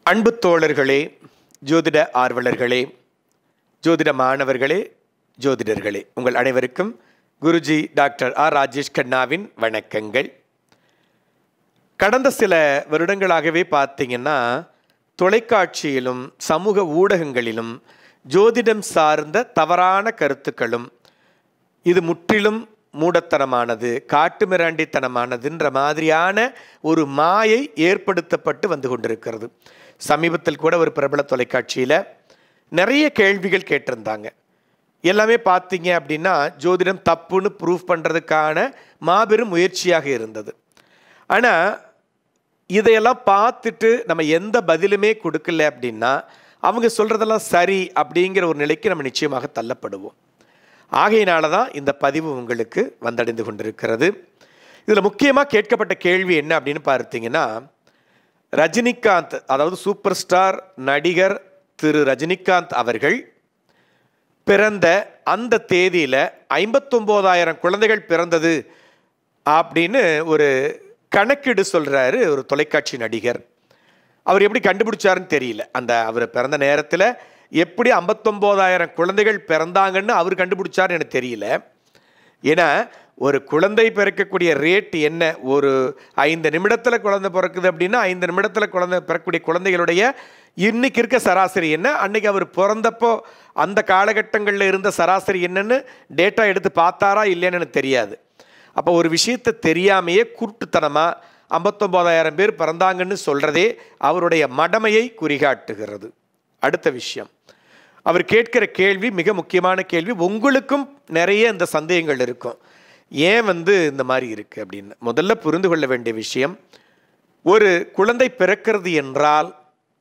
அன்பு தோழர்களே ஜோதிட ஆர்வலர்களே ஜோதிட மாணவர்களே ஜோதிடர்களே உங்கள் அனைவருக்கும் குருஜி டாக்டர் ஆர் ராஜேஷ் கண்ணாவின் வணக்கங்கள் கடந்த சில வருடங்களாகவே பார்த்தீங்கன்னா தொலைக்காட்சியிலும் சமூக ஊடகங்களிலும் ஜோதிடம் சார்ந்த தவறான கருத்துக்களும் இது முற்றிலும் மூடத்தனமானது காட்டுமிராண்டித்தனமானதுன்ற மாதிரியான ஒரு மாயை ஏற்படுத்தப்பட்டு வந்து கொண்டிருக்கிறது சமீபத்தில் கூட ஒரு பிரபல தொலைக்காட்சியில் நிறைய கேள்விகள் கேட்டிருந்தாங்க எல்லாமே பார்த்தீங்க அப்படின்னா ஜோதிடம் தப்புன்னு ப்ரூஃப் பண்ணுறதுக்கான மாபெரும் முயற்சியாக இருந்தது ஆனால் இதையெல்லாம் பார்த்துட்டு நம்ம எந்த பதிலுமே கொடுக்கல அப்படின்னா அவங்க சொல்கிறதெல்லாம் சரி அப்படிங்கிற ஒரு நிலைக்கு நம்ம நிச்சயமாக தள்ளப்படுவோம் ஆகையினால தான் இந்த பதிவு உங்களுக்கு வந்தடைந்து கொண்டிருக்கிறது இதில் முக்கியமாக கேட்கப்பட்ட கேள்வி என்ன அப்படின்னு பார்த்தீங்கன்னா ரஜினிகாந்த் அதாவது சூப்பர் ஸ்டார் நடிகர் திரு ரஜினிகாந்த் அவர்கள் பிறந்த அந்த தேதியில் ஐம்பத்தொம்போதாயிரம் குழந்தைகள் பிறந்தது அப்படின்னு ஒரு கணக்கீடு சொல்கிறாரு ஒரு தொலைக்காட்சி நடிகர் அவர் எப்படி கண்டுபிடிச்சாருன்னு தெரியல அந்த அவர் பிறந்த நேரத்தில் எப்படி ஐம்பத்தொம்போதாயிரம் குழந்தைகள் பிறந்தாங்கன்னு அவர் கண்டுபிடிச்சாருன்னு எனக்கு தெரியல ஏன்னா ஒரு குழந்தை பிறக்கக்கூடிய ரேட் என்ன ஒரு ஐந்து நிமிடத்தில் குழந்தை பிறக்குது அப்படின்னா ஐந்து நிமிடத்தில் குழந்தை பிறக்கக்கூடிய குழந்தைகளுடைய இன்னைக்கு இருக்க சராசரி என்ன அன்னைக்கு அவர் பிறந்தப்போ அந்த காலகட்டங்களில் இருந்த சராசரி என்னன்னு டேட்டா எடுத்து பார்த்தாரா இல்லைன்னு எனக்கு தெரியாது அப்போ ஒரு விஷயத்தை தெரியாமையே குருட்டுத்தனமாக ஐம்பத்தொம்போதாயிரம் பேர் பிறந்தாங்கன்னு சொல்கிறதே அவருடைய மடமையை குறிகாட்டுகிறது அடுத்த விஷயம் அவர் கேட்கிற கேள்வி மிக முக்கியமான கேள்வி உங்களுக்கும் நிறைய இந்த சந்தேகங்கள் இருக்கும் ஏன் வந்து இந்த மாதிரி இருக்குது அப்படின்னு முதல்ல புரிந்து கொள்ள வேண்டிய விஷயம் ஒரு குழந்தை பிறக்கிறது என்றால்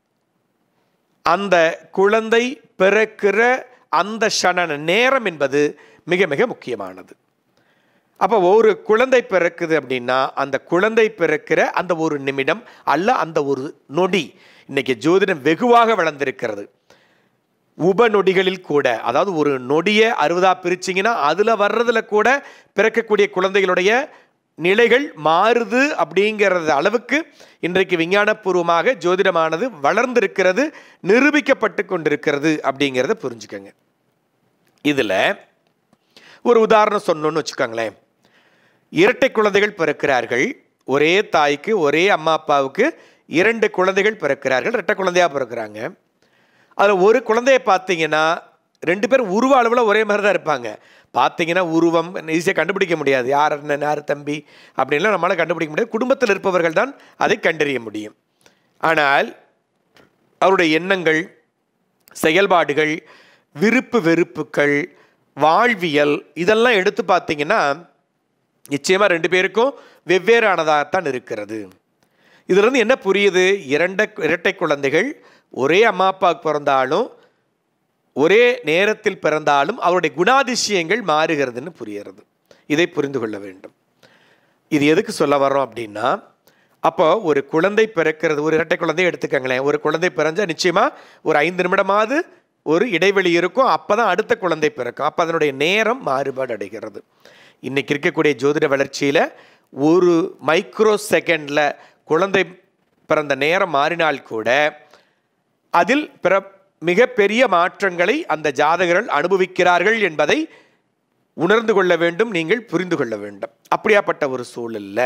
அந்த குழந்தை பிறக்கிற அந்த ஷனன நேரம் என்பது மிக மிக முக்கியமானது அப்போ ஒரு குழந்ை பிறக்குது அப்படின்னா அந்த குழந்தை பிறக்கிற அந்த ஒரு நிமிடம் அல்ல அந்த ஒரு நொடி இன்னைக்கு ஜோதிடம் வெகுவாக வளர்ந்திருக்கிறது உபநொடிகளில் கூட அதாவது ஒரு நொடியை அறுபதா பிரிச்சிங்கன்னா அதில் வர்றதுல கூட பிறக்கக்கூடிய குழந்தைகளுடைய நிலைகள் மாறுது அப்படிங்கிறது அளவுக்கு இன்றைக்கு விஞ்ஞானபூர்வமாக ஜோதிடமானது வளர்ந்திருக்கிறது நிரூபிக்கப்பட்டு கொண்டிருக்கிறது அப்படிங்கிறத புரிஞ்சுக்கோங்க இதில் ஒரு உதாரணம் சொன்னோன்னு வச்சுக்கோங்களேன் இரட்டை குழந்தைகள் பிறக்கிறார்கள் ஒரே தாய்க்கு ஒரே அம்மா அப்பாவுக்கு இரண்டு குழந்தைகள் பிறக்கிறார்கள் இரட்டை குழந்தையாக பிறக்கிறாங்க அதில் ஒரு குழந்தைய பார்த்தீங்கன்னா ரெண்டு பேரும் உருவ அளவில் ஒரே மாதிரி தான் இருப்பாங்க பார்த்தீங்கன்னா உருவம் ஈஸியாக கண்டுபிடிக்க முடியாது யார் அண்ணன் யார் தம்பி அப்படின்லாம் நம்மளால் கண்டுபிடிக்க முடியாது குடும்பத்தில் இருப்பவர்கள் தான் அதை கண்டறிய முடியும் ஆனால் அவருடைய எண்ணங்கள் செயல்பாடுகள் விருப்பு வெறுப்புகள் வாழ்வியல் இதெல்லாம் எடுத்து பார்த்தீங்கன்னா நிச்சயமாக ரெண்டு பேருக்கும் வெவ்வேறானதாகத்தான் இருக்கிறது இதிலிருந்து என்ன புரியுது இரண்ட இரட்டை குழந்தைகள் ஒரே அம்மா அப்பாவுக்கு பிறந்தாலும் ஒரே நேரத்தில் பிறந்தாலும் அவருடைய குணாதிசயங்கள் மாறுகிறதுன்னு புரிகிறது இதை புரிந்து கொள்ள வேண்டும் இது எதுக்கு சொல்ல வரோம் அப்படின்னா அப்போ ஒரு குழந்தை பிறக்கிறது ஒரு இரட்டை குழந்தை எடுத்துக்கங்களேன் ஒரு குழந்தை பிறஞ்சா நிச்சயமாக ஒரு ஐந்து நிமிடமாவது ஒரு இடைவெளி இருக்கும் அப்போ தான் அடுத்த குழந்தை பிறக்கும் அப்போ அதனுடைய நேரம் மாறுபாடு அடைகிறது இன்றைக்கி இருக்கக்கூடிய ஜோதிட வளர்ச்சியில் ஒரு மைக்ரோ செகண்டில் குழந்தை பிறந்த நேரம் மாறினால் கூட அதில் பிற மிகப்பெரிய மாற்றங்களை அந்த ஜாதகர்கள் அனுபவிக்கிறார்கள் என்பதை உணர்ந்து கொள்ள வேண்டும் நீங்கள் புரிந்து கொள்ள வேண்டும் அப்படியாப்பட்ட ஒரு சூழலில்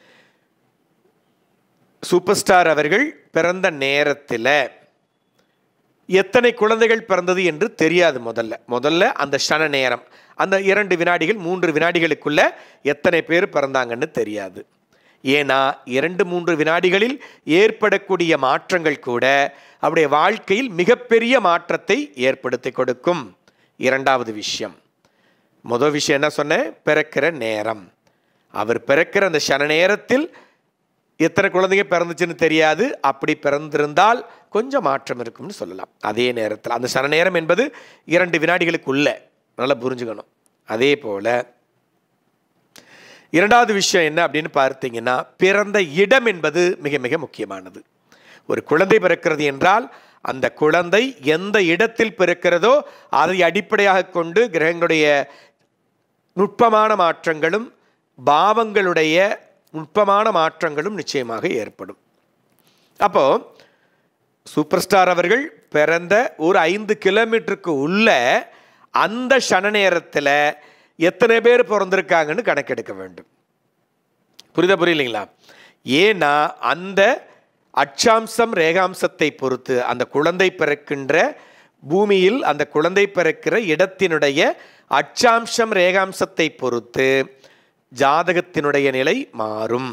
சூப்பர் ஸ்டார் அவர்கள் பிறந்த நேரத்தில் எத்தனை குழந்தைகள் பிறந்தது என்று தெரியாது முதல்ல முதல்ல அந்த ஷன நேரம் அந்த இரண்டு வினாடிகள் மூன்று வினாடிகளுக்குள்ள எத்தனை பேர் பிறந்தாங்கன்னு தெரியாது ஏன்னா இரண்டு மூன்று வினாடிகளில் ஏற்படக்கூடிய மாற்றங்கள் கூட அவருடைய வாழ்க்கையில் மிகப்பெரிய மாற்றத்தை ஏற்படுத்தி கொடுக்கும் இரண்டாவது விஷயம் முதல் விஷயம் என்ன சொன்னேன் பிறக்கிற நேரம் அவர் பிறக்கிற அந்த சன நேரத்தில் எத்தனை குழந்தைங்க பிறந்துச்சுன்னு தெரியாது அப்படி பிறந்திருந்தால் கொஞ்சம் மாற்றம் இருக்கும்னு சொல்லலாம் அதே நேரத்தில் அந்த சன நேரம் என்பது இரண்டு வினாடிகளுக்குள்ள நல்லா புரிஞ்சுக்கணும் அதே போல் இரண்டாவது விஷயம் என்ன அப்படின்னு பார்த்தீங்கன்னா பிறந்த இடம் என்பது மிக மிக முக்கியமானது ஒரு குழந்தை பிறக்கிறது என்றால் அந்த குழந்தை எந்த இடத்தில் பிறக்கிறதோ அதை அடிப்படையாக கொண்டு கிரகங்களுடைய நுட்பமான மாற்றங்களும் பாவங்களுடைய நுட்பமான மாற்றங்களும் நிச்சயமாக ஏற்படும் அப்போ சூப்பர் ஸ்டார் அவர்கள் பிறந்த ஒரு ஐந்து கிலோமீட்டருக்கு உள்ள அந்த ஷன நேரத்தில் எத்தனை பேர் பிறந்திருக்காங்கன்னு கணக்கெடுக்க வேண்டும் புரியுதா புரியலைங்களா ஏன்னா அந்த அச்சாம்சம் ரேகாம்சத்தை பொறுத்து அந்த குழந்தை பிறக்கின்ற பூமியில் அந்த குழந்தை பிறக்கிற இடத்தினுடைய அச்சாம்சம் ரேகாம்சத்தை பொறுத்து ஜாதகத்தினுடைய நிலை மாறும்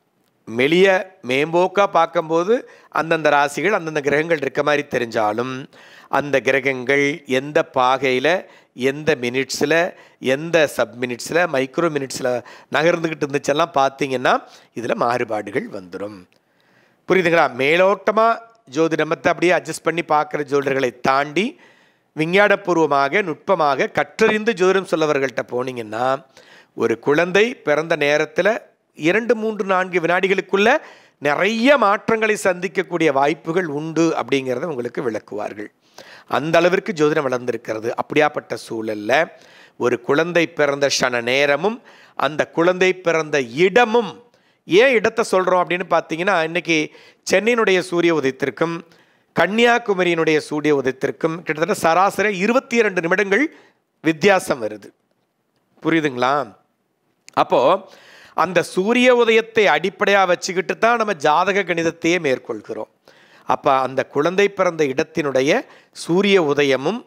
மெளிய மேம்போக்கா பார்க்கும்போது அந்தந்த ராசிகள் அந்தந்த கிரகங்கள் இருக்க மாதிரி தெரிஞ்சாலும் அந்த கிரகங்கள் எந்த பாகையில் எந்த மினிட்ஸில் எந்த சப் மினிட்ஸில் மைக்ரோ மினிட்ஸில் நகர்ந்துக்கிட்டு இருந்துச்செல்லாம் பார்த்தீங்கன்னா இதில் மாறுபாடுகள் வந்துடும் புரியுதுங்களா மேலோட்டமாக ஜோதிடமத்தை அப்படியே அட்ஜஸ்ட் பண்ணி பார்க்குற ஜோதிடர்களை தாண்டி விஞ்ஞானபூர்வமாக நுட்பமாக கற்றறிந்து ஜோதிடம் சொல்லவர்கள்ட்ட போனீங்கன்னா ஒரு குழந்தை பிறந்த நேரத்தில் இரண்டு மூன்று நான்கு வினாடிகளுக்குள்ள நிறைய மாற்றங்களை சந்திக்கக்கூடிய வாய்ப்புகள் உண்டு அப்படிங்கிறத உங்களுக்கு விளக்குவார்கள் அந்த அளவிற்கு ஜோதிடம் வளர்ந்திருக்கிறது அப்படியாப்பட்ட சூழல்ல ஒரு குழந்தை பிறந்த ஷன நேரமும் அந்த குழந்தை பிறந்த இடமும் ஏன் இடத்தை சொல்கிறோம் அப்படின்னு பார்த்தீங்கன்னா இன்னைக்கு சென்னையினுடைய சூரிய உதயத்திற்கும் கன்னியாகுமரியினுடைய சூரிய உதயத்திற்கும் கிட்டத்தட்ட சராசரி இருபத்தி இரண்டு நிமிடங்கள் வித்தியாசம் வருது புரியுதுங்களா அப்போ அந்த சூரிய உதயத்தை அடிப்படையாக வச்சுக்கிட்டு தான் நம்ம ஜாதக கணிதத்தையே மேற்கொள்கிறோம் அப்போ அந்த குழந்தை பிறந்த இடத்தினுடைய சூரிய உதயமும்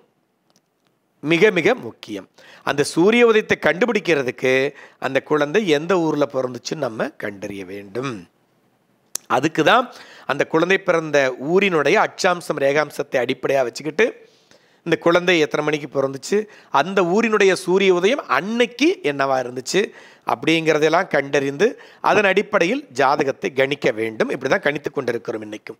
மிக மிக முக்கியம் அந்த சூரிய உதயத்தை கண்டுபிடிக்கிறதுக்கு அந்த குழந்தை எந்த ஊரில் பிறந்துச்சுன்னு நம்ம கண்டறிய வேண்டும் அதுக்கு தான் அந்த குழந்தை பிறந்த ஊரினுடைய அச்சாம்சம் ரேகாம்சத்தை அடிப்படையாக வச்சுக்கிட்டு இந்த குழந்தை எத்தனை மணிக்கு பிறந்துச்சு அந்த ஊரினுடைய சூரிய உதயம் அன்னைக்கு என்னவா இருந்துச்சு அப்படிங்கிறதெல்லாம் கண்டறிந்து அதன் அடிப்படையில் ஜாதகத்தை கணிக்க வேண்டும் இப்படி தான் கணித்து கொண்டிருக்கிறோம் இன்னைக்கும்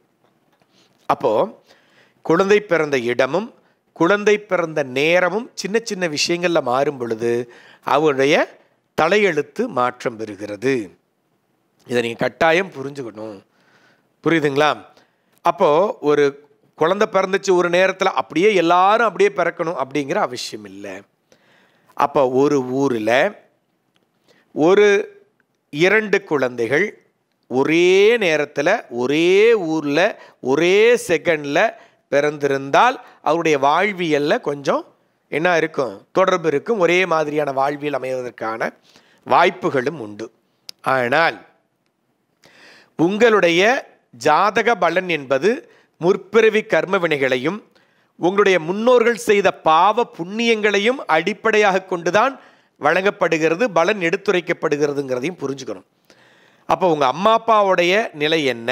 அப்போது குழந்தை பிறந்த இடமும் குழந்தை பிறந்த நேரமும் சின்ன சின்ன விஷயங்களில் மாறும் பொழுது அவருடைய தலையெழுத்து மாற்றம் பெறுகிறது இதை நீங்கள் கட்டாயம் புரிஞ்சுக்கணும் புரியுதுங்களா அப்போது ஒரு குழந்தை பிறந்துச்சு ஒரு நேரத்தில் அப்படியே எல்லாரும் அப்படியே பிறக்கணும் அப்படிங்கிற அவசியம் இல்லை அப்போ ஒரு ஊரில் ஒரு இரண்டு குழந்தைகள் ஒரே நேரத்தில் ஒரே ஊரில் ஒரே செகண்டில் பிறந்திருந்தால் அவருடைய வாழ்வியலில் கொஞ்சம் என்ன இருக்கும் தொடர்பு இருக்கும் ஒரே மாதிரியான வாழ்வியல் அமைவதற்கான வாய்ப்புகளும் உண்டு ஆனால் உங்களுடைய ஜாதக பலன் என்பது முற்பிறவி கர்ம வினைகளையும் உங்களுடைய முன்னோர்கள் செய்த பாவ புண்ணியங்களையும் அடிப்படையாக கொண்டுதான் வழங்கப்படுகிறது பலன் எடுத்துரைக்கப்படுகிறதுங்கிறதையும் புரிஞ்சுக்கணும் அப்போ உங்கள் அம்மா அப்பாவுடைய நிலை என்ன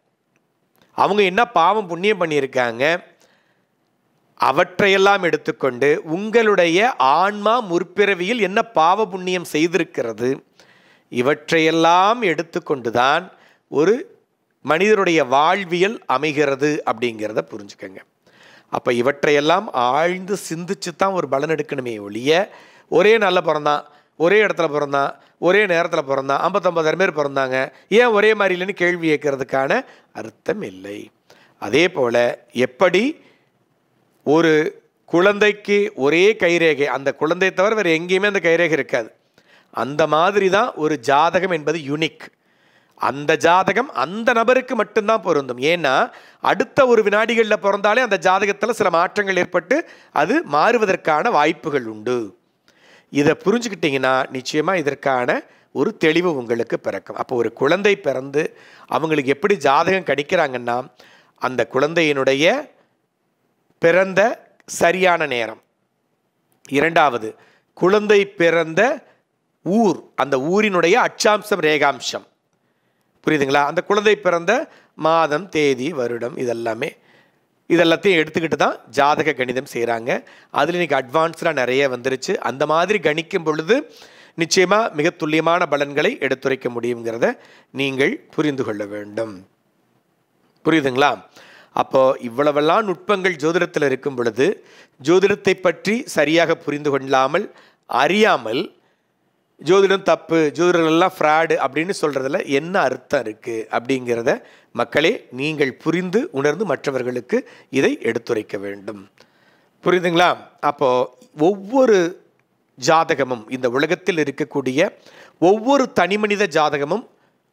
அவங்க என்ன பாவம் புண்ணியம் பண்ணியிருக்காங்க அவற்றையெல்லாம் எடுத்துக்கொண்டு உங்களுடைய ஆன்மா முற்பிறவியில் என்ன பாவ புண்ணியம் செய்திருக்கிறது இவற்றையெல்லாம் எடுத்துக்கொண்டுதான் ஒரு மனிதருடைய வாழ்வியல் அமைகிறது அப்படிங்கிறத புரிஞ்சுக்கங்க அப்போ இவற்றையெல்லாம் ஆழ்ந்து சிந்திச்சு தான் ஒரு பலன் எடுக்கணுமே ஒழிய ஒரே நல்ல பிறந்தான் ஒரே இடத்துல பிறந்தான் ஒரே நேரத்தில் பிறந்தான் ஐம்பத்தொம்பதாயிரம் பேர் பிறந்தாங்க ஏன் ஒரே மாதிரி இல்லைன்னு கேள்வி கேட்கறதுக்கான அர்த்தம் இல்லை அதே போல் எப்படி ஒரு குழந்தைக்கு ஒரே கைரேகை அந்த குழந்தை தவிர வேறு எங்கேயுமே அந்த கைரேகை இருக்காது அந்த மாதிரி தான் ஒரு ஜாதகம் என்பது யுனிக் அந்த ஜாதகம் அந்த நபருக்கு மட்டும்தான் பொருந்தும் ஏன்னா அடுத்த ஒரு வினாடிகளில் பிறந்தாலே அந்த ஜாதகத்தில் சில மாற்றங்கள் ஏற்பட்டு அது மாறுவதற்கான வாய்ப்புகள் உண்டு இதை புரிஞ்சுக்கிட்டிங்கன்னா நிச்சயமாக இதற்கான ஒரு தெளிவு உங்களுக்கு பிறக்கும் அப்போ ஒரு குழந்தை பிறந்து அவங்களுக்கு எப்படி ஜாதகம் கணிக்கிறாங்கன்னா அந்த குழந்தையினுடைய பிறந்த சரியான நேரம் இரண்டாவது குழந்தை பிறந்த ஊர் அந்த ஊரினுடைய அச்சாம்சம் ரேகாம்சம் புரியுதுங்களா அந்த குழந்தை பிறந்த மாதம் தேதி வருடம் இதெல்லாமே இதெல்லாத்தையும் எடுத்துக்கிட்டு தான் ஜாதக கணிதம் செய்கிறாங்க அதில் இன்றைக்கி அட்வான்ஸ்டாக நிறைய வந்துருச்சு அந்த மாதிரி கணிக்கும் பொழுது நிச்சயமாக மிக துல்லியமான பலன்களை எடுத்துரைக்க முடியுங்கிறத நீங்கள் புரிந்து கொள்ள வேண்டும் புரியுதுங்களா அப்போ இவ்வளவெல்லாம் நுட்பங்கள் ஜோதிடத்தில் இருக்கும் பொழுது ஜோதிடத்தை பற்றி சரியாக புரிந்து கொள்ளாமல் அறியாமல் ஜோதிடம் தப்பு ஜோதிடர்கள் எல்லாம் ஃப்ராடு அப்படின்னு சொல்கிறதுல என்ன அர்த்தம் இருக்குது அப்படிங்கிறத மக்களே நீங்கள் புரிந்து உணர்ந்து மற்றவர்களுக்கு இதை எடுத்துரைக்க வேண்டும் புரியுதுங்களா அப்போது ஒவ்வொரு ஜாதகமும் இந்த உலகத்தில் இருக்கக்கூடிய ஒவ்வொரு தனிமனித ஜாதகமும்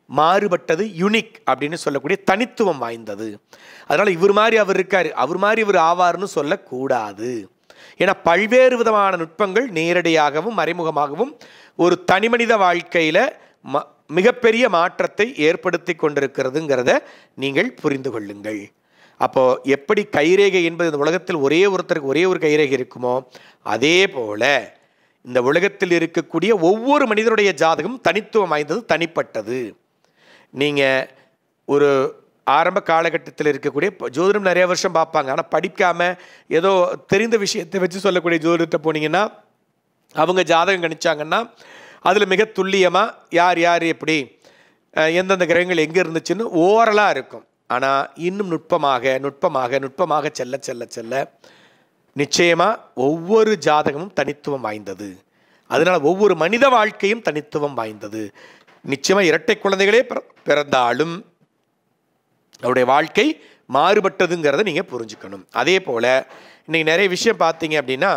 மாறுபட்டது யுனிக் அப்படின்னு சொல்லக்கூடிய தனித்துவம் வாய்ந்தது அதனால் இவர் மாதிரி அவர் இருக்கார் அவர் மாதிரி இவர் ஆவார்னு சொல்லக்கூடாது ஏன்னா பல்வேறு விதமான நுட்பங்கள் நேரடியாகவும் மறைமுகமாகவும் ஒரு தனிமனித வாழ்க்கையில் ம மிகப்பெரிய மாற்றத்தை ஏற்படுத்தி கொண்டிருக்கிறதுங்கிறத நீங்கள் புரிந்து கொள்ளுங்கள் அப்போது எப்படி கைரேகை என்பது இந்த உலகத்தில் ஒரே ஒருத்தருக்கு ஒரே ஒரு கைரேகை இருக்குமோ அதே போல் இந்த உலகத்தில் இருக்கக்கூடிய ஒவ்வொரு மனிதனுடைய ஜாதகம் தனித்துவம் வாய்ந்தது தனிப்பட்டது நீங்கள் ஒரு ஆரம்ப காலகட்டத்தில் இருக்கக்கூடிய இப்போ ஜோதிடம் நிறைய வருஷம் பார்ப்பாங்க ஆனால் படிக்காமல் ஏதோ தெரிந்த விஷயத்தை வச்சு சொல்லக்கூடிய ஜோதிடத்தை போனீங்கன்னா அவங்க ஜாதகம் கணிச்சாங்கன்னா அதில் மிக துல்லியமாக யார் யார் எப்படி அஹ், எந்தெந்த கிரகங்கள் எங்கே இருந்துச்சுன்னு ஓரலாக இருக்கும் ஆனால் இன்னும் நுட்பமாக நுட்பமாக நுட்பமாக செல்ல செல்ல செல்ல நிச்சயமாக ஒவ்வொரு ஜாதகமும் தனித்துவம் வாய்ந்தது அதனால் ஒவ்வொரு மனித வாழ்க்கையும் தனித்துவம் வாய்ந்தது நிச்சயமாக இரட்டை குழந்தைகளே பிற- பிறந்தாலும் அவருடைய வாழ்க்கை மாறுபட்டதுங்கிறத நீங்கள் புரிஞ்சுக்கணும் அதே போல் இன்னைக்கு நிறைய விஷயம் பார்த்தீங்க அப்படின்னா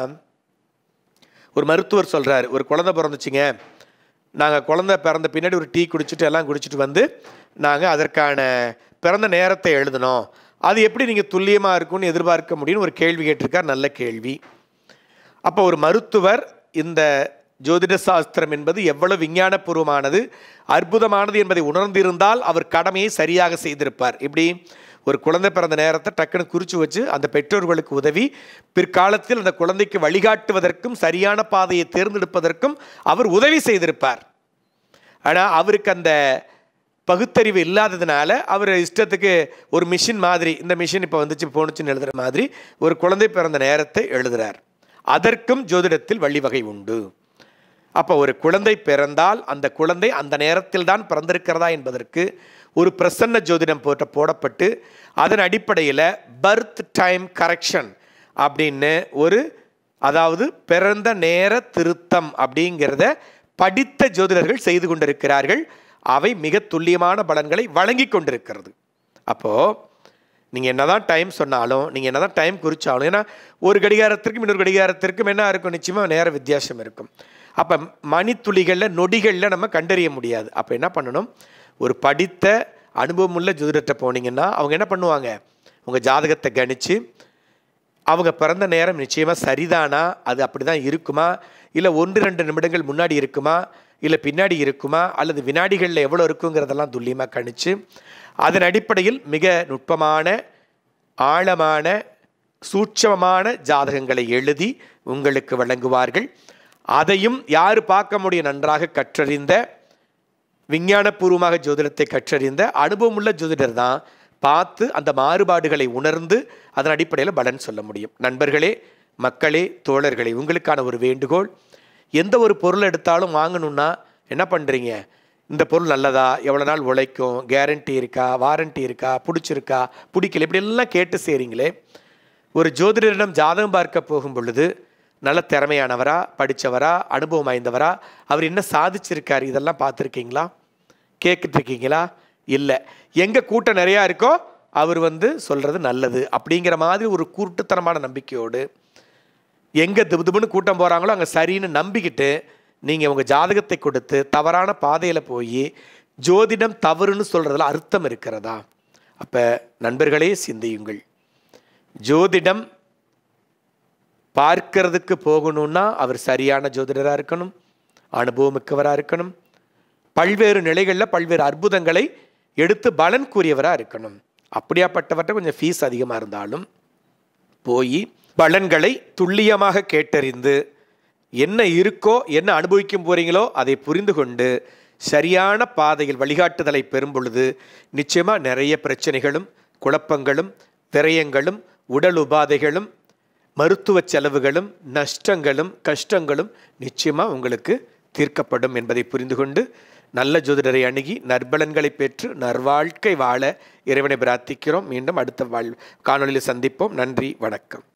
ஒரு மருத்துவர் சொல்கிறார் ஒரு குழந்தை பிறந்துச்சுங்க நாங்கள் குழந்தை பிறந்த பின்னாடி ஒரு டீ குடிச்சிட்டு எல்லாம் குடிச்சிட்டு வந்து நாங்கள் அதற்கான பிறந்த நேரத்தை எழுதினோம் அது எப்படி நீங்கள் துல்லியமாக இருக்கும்னு எதிர்பார்க்க முடியும்னு ஒரு கேள்வி கேட்டிருக்கார் நல்ல கேள்வி அப்போ ஒரு மருத்துவர் இந்த ஜோதிட சாஸ்திரம் என்பது எவ்வளவு விஞ்ஞானபூர்வமானது அற்புதமானது என்பதை உணர்ந்திருந்தால் அவர் கடமையை சரியாக செய்திருப்பார் இப்படி ஒரு குழந்தை பிறந்த நேரத்தை டக்குன்னு குறித்து வச்சு அந்த பெற்றோர்களுக்கு உதவி பிற்காலத்தில் அந்த குழந்தைக்கு வழிகாட்டுவதற்கும் சரியான பாதையை தேர்ந்தெடுப்பதற்கும் அவர் உதவி செய்திருப்பார் ஆனால் அவருக்கு அந்த பகுத்தறிவு இல்லாததுனால அவர் இஷ்டத்துக்கு ஒரு மிஷின் மாதிரி இந்த மிஷின் இப்போ வந்துச்சு போணுச்சுன்னு எழுதுகிற மாதிரி ஒரு குழந்தை பிறந்த நேரத்தை எழுதுறார் அதற்கும் ஜோதிடத்தில் வழிவகை உண்டு அப்போ ஒரு குழந்தை பிறந்தால் அந்த குழந்தை அந்த நேரத்தில் தான் பிறந்திருக்கிறதா என்பதற்கு ஒரு பிரசன்ன ஜோதிடம் போட்ட போடப்பட்டு அதன் அடிப்படையில் பர்த் டைம் கரெக்ஷன் அப்படின்னு ஒரு அதாவது பிறந்த நேர திருத்தம் அப்படிங்கிறத படித்த ஜோதிடர்கள் செய்து கொண்டிருக்கிறார்கள் அவை மிக துல்லியமான பலன்களை வழங்கி கொண்டிருக்கிறது அப்போது நீங்கள் என்னதான் டைம் சொன்னாலும் நீங்கள் என்னதான் டைம் குறிச்சாலும் ஏன்னா ஒரு கடிகாரத்திற்கும் இன்னொரு கடிகாரத்திற்கும் என்ன இருக்கும் நிச்சயமாக நேர வித்தியாசம் இருக்கும் அப்போ மணித்துளிகளில் நொடிகளில் நம்ம கண்டறிய முடியாது அப்போ என்ன பண்ணணும் ஒரு படித்த அனுபவமுள்ள ஜோதிடத்தை போனீங்கன்னா அவங்க என்ன பண்ணுவாங்க உங்கள் ஜாதகத்தை கணிச்சு அவங்க பிறந்த நேரம் நிச்சயமாக சரிதானா அது அப்படி தான் இருக்குமா இல்லை ஒன்று ரெண்டு நிமிடங்கள் முன்னாடி இருக்குமா இல்லை பின்னாடி இருக்குமா அல்லது வினாடிகளில் எவ்வளோ இருக்குங்கிறதெல்லாம் துல்லியமாக கணிச்சு அதன் அடிப்படையில் மிக நுட்பமான ஆழமான சூட்சமமான ஜாதகங்களை எழுதி உங்களுக்கு வழங்குவார்கள் அதையும் யார் பார்க்க முடியும் நன்றாக கற்றறிந்த விஞ்ஞானபூர்வமாக ஜோதிடத்தை கற்றறிந்த அனுபவமுள்ள ஜோதிடர் தான் பார்த்து அந்த மாறுபாடுகளை உணர்ந்து அதன் அடிப்படையில் பலன் சொல்ல முடியும் நண்பர்களே மக்களே தோழர்களே உங்களுக்கான ஒரு வேண்டுகோள் எந்த ஒரு பொருள் எடுத்தாலும் வாங்கணும்னா என்ன பண்ணுறீங்க இந்த பொருள் நல்லதா எவ்வளோ நாள் உழைக்கும் கேரண்டி இருக்கா வாரண்டி இருக்கா பிடிச்சிருக்கா பிடிக்கல இப்படி எல்லாம் கேட்டு செய்கிறீங்களே ஒரு ஜோதிடரிடம் ஜாதகம் பார்க்க போகும் பொழுது நல்ல திறமையானவரா படித்தவரா அனுபவம் வாய்ந்தவரா அவர் என்ன சாதிச்சிருக்காரு இதெல்லாம் பார்த்துருக்கீங்களா கேட்டுருக்கீங்களா இல்லை எங்கே கூட்டம் நிறையா இருக்கோ அவர் வந்து சொல்கிறது நல்லது அப்படிங்கிற மாதிரி ஒரு கூட்டுத்தனமான நம்பிக்கையோடு எங்கே திபுதிபுன்னு கூட்டம் போகிறாங்களோ அங்கே சரின்னு நம்பிக்கிட்டு நீங்கள் உங்கள் ஜாதகத்தை கொடுத்து தவறான பாதையில் போய் ஜோதிடம் தவறுன்னு சொல்கிறதுல அர்த்தம் இருக்கிறதா அப்போ நண்பர்களே சிந்தியுங்கள் ஜோதிடம் பார்க்கறதுக்கு போகணும்னா அவர் சரியான ஜோதிடராக இருக்கணும் அனுபவமிக்கவராக இருக்கணும் பல்வேறு நிலைகளில் பல்வேறு அற்புதங்களை எடுத்து பலன் கூறியவராக இருக்கணும் அப்படியாப்பட்டவர்கிட்ட கொஞ்சம் ஃபீஸ் அதிகமாக இருந்தாலும் போய் பலன்களை துல்லியமாக கேட்டறிந்து என்ன இருக்கோ என்ன அனுபவிக்கும் போறீங்களோ அதை புரிந்து கொண்டு சரியான பாதையில் வழிகாட்டுதலை பெறும் பொழுது நிச்சயமாக நிறைய பிரச்சனைகளும் குழப்பங்களும் விரயங்களும் உடல் உபாதைகளும் மருத்துவ செலவுகளும் நஷ்டங்களும் கஷ்டங்களும் நிச்சயமாக உங்களுக்கு தீர்க்கப்படும் என்பதை புரிந்து கொண்டு நல்ல ஜோதிடரை அணுகி நற்பலன்களை பெற்று நர்வாழ்க்கை வாழ இறைவனை பிரார்த்திக்கிறோம் மீண்டும் அடுத்த வாழ் காணொலியில் சந்திப்போம் நன்றி வணக்கம்